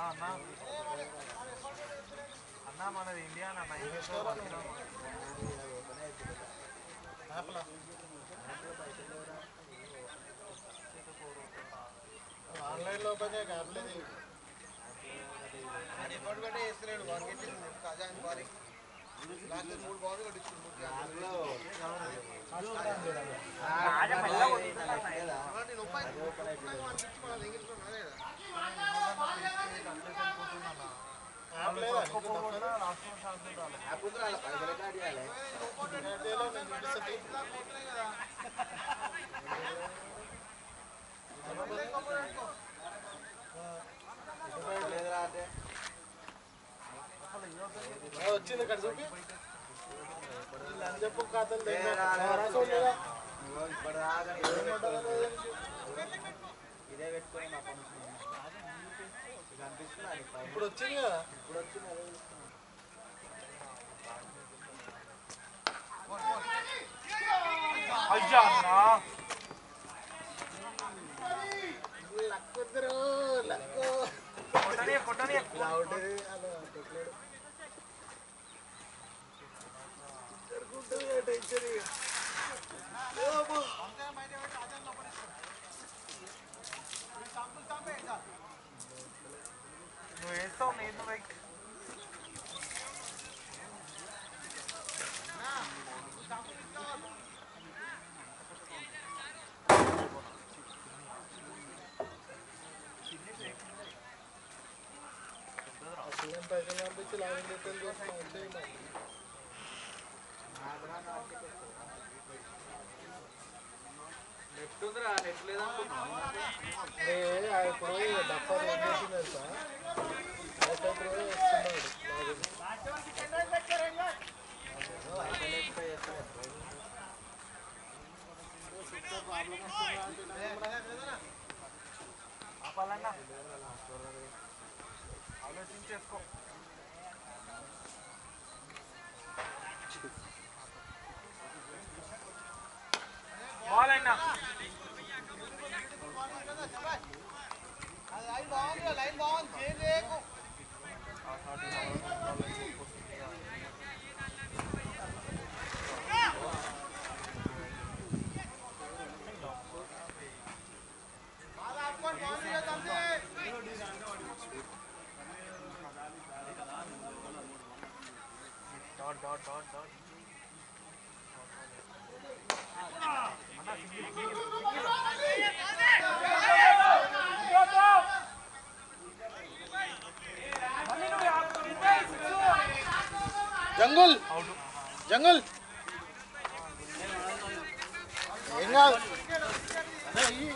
అన్న అన్న మనది ఇండియా అన్న ఇంగ్లీష్లో బతికినాం. ఆన్లైన్లో ఓపెన్ చేయక యాప్ లేదు యాప్ లేదా నీకు ఒక్కొక్కటి రాష్ట్రం శాంతి రాలేదు. ఎయిర్టెల్ నేను చూపిస్తుంది ఆ, వచ్చింది ఇక్కడ చూపి చెప్పు ఖాతాలు రాసుకోలేదా ఇదే పెట్టుకొని మా పని కనిపిస్తున్నా ఇప్పుడు వచ్చింది కదా ఇప్పుడు వచ్చింది అయ్యా అన్న లక్కుద్దరు లక్కు కొట్టని కొట్టని లౌడ్ అలా కొట్టలేడు జరుగుతుంది టెన్షన్ ఇక. ఏమో. నువ్వు వేస్తావు నేను రైట్ అసలు ఏం పైసలు పంపించి లాగిన్ డీటెయిల్ చేసి వచ్చేయమా నెట్ ఉందిరా నెట్ లేదనుకున్నా ఏ, ఆ ఇప్పుడు డబ్బర్ ఏం చేసింది తెలుసా వైఫై త్రూ వస్తున్నాడు లాగిన్ ఆపాలన్నా ఆలోచించేసుకో బాల్ అయినా dot dot dot dot jungle jungle ఏం కాదు అదే ఇయ్యి.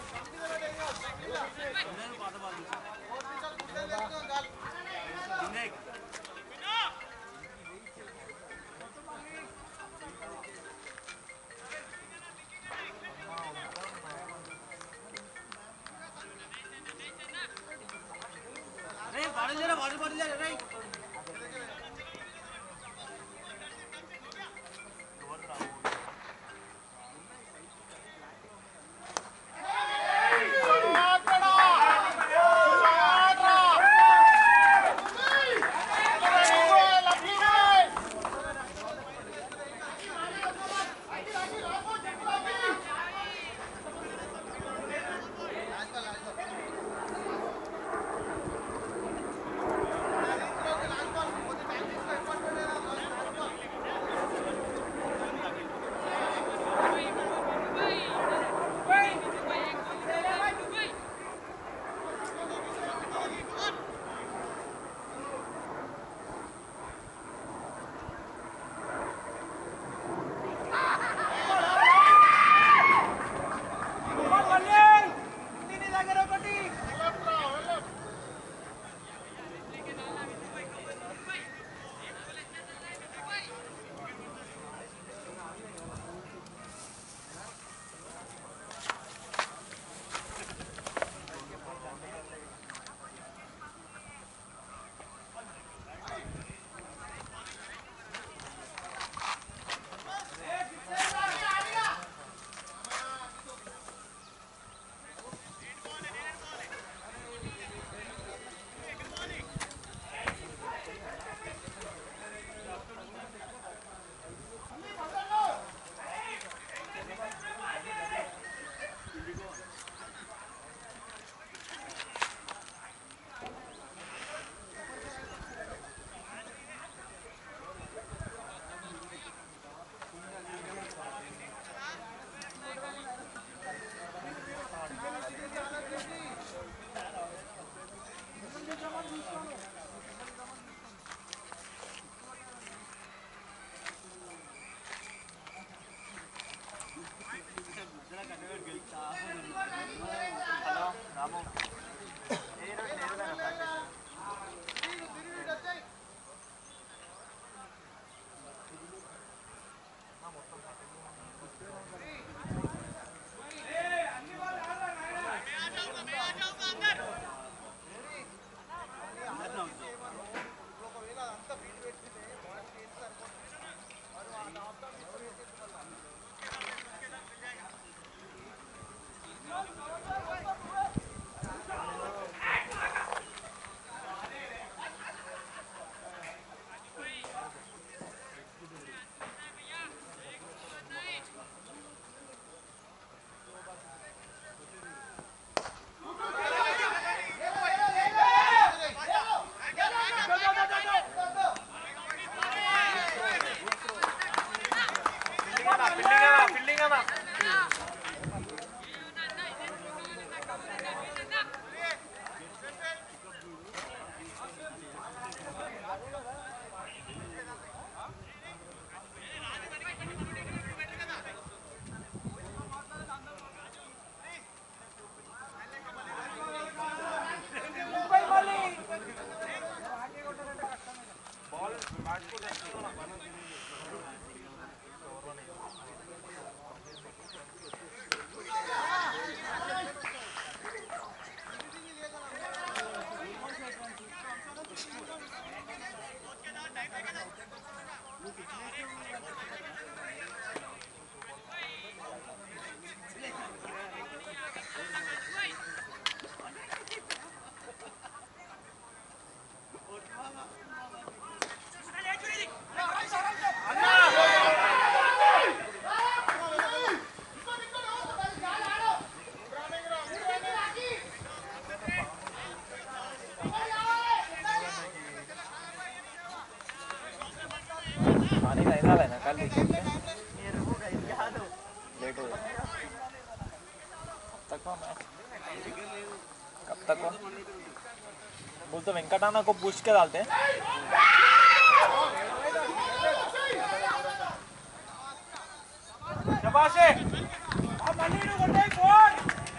था मैच कब तक हो बोलते वेंकटाना को पूछ के डालते हैं శబాషే ఆ మళ్ళీ నువ్వు కొట్టాయి ఫోన్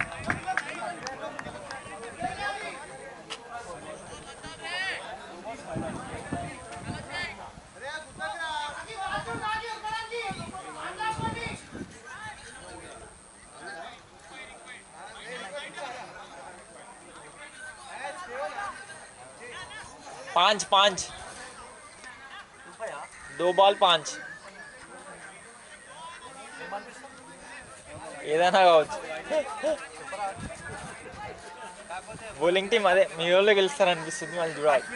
पाँच पाँच दो బాల్ పాంచ్ ఏదైనా కావచ్చు బౌలింగ్ టీం అదే మీ వాళ్ళు గెలుస్తారనిపిస్తుంది మళ్ళీ చూడాలి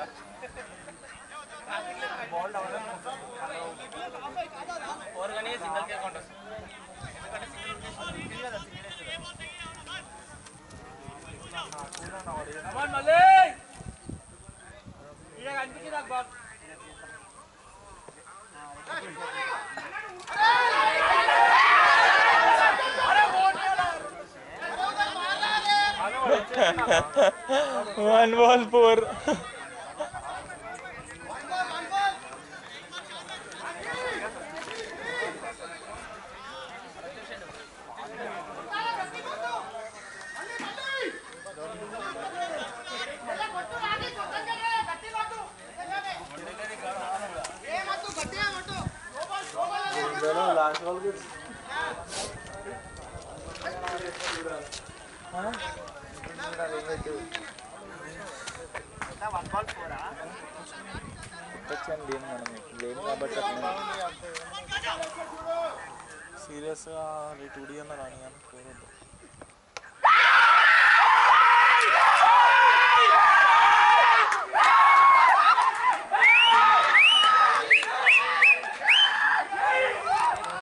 మళ్ళీ ఇక అనిపించింది నాకు ball one ball four last ball one ball ఫోరా వచ్చాను గేమ్ మనం గేమ్ కాబట్టి సీరియస్గా టూ డీ అన్న రాని కానీ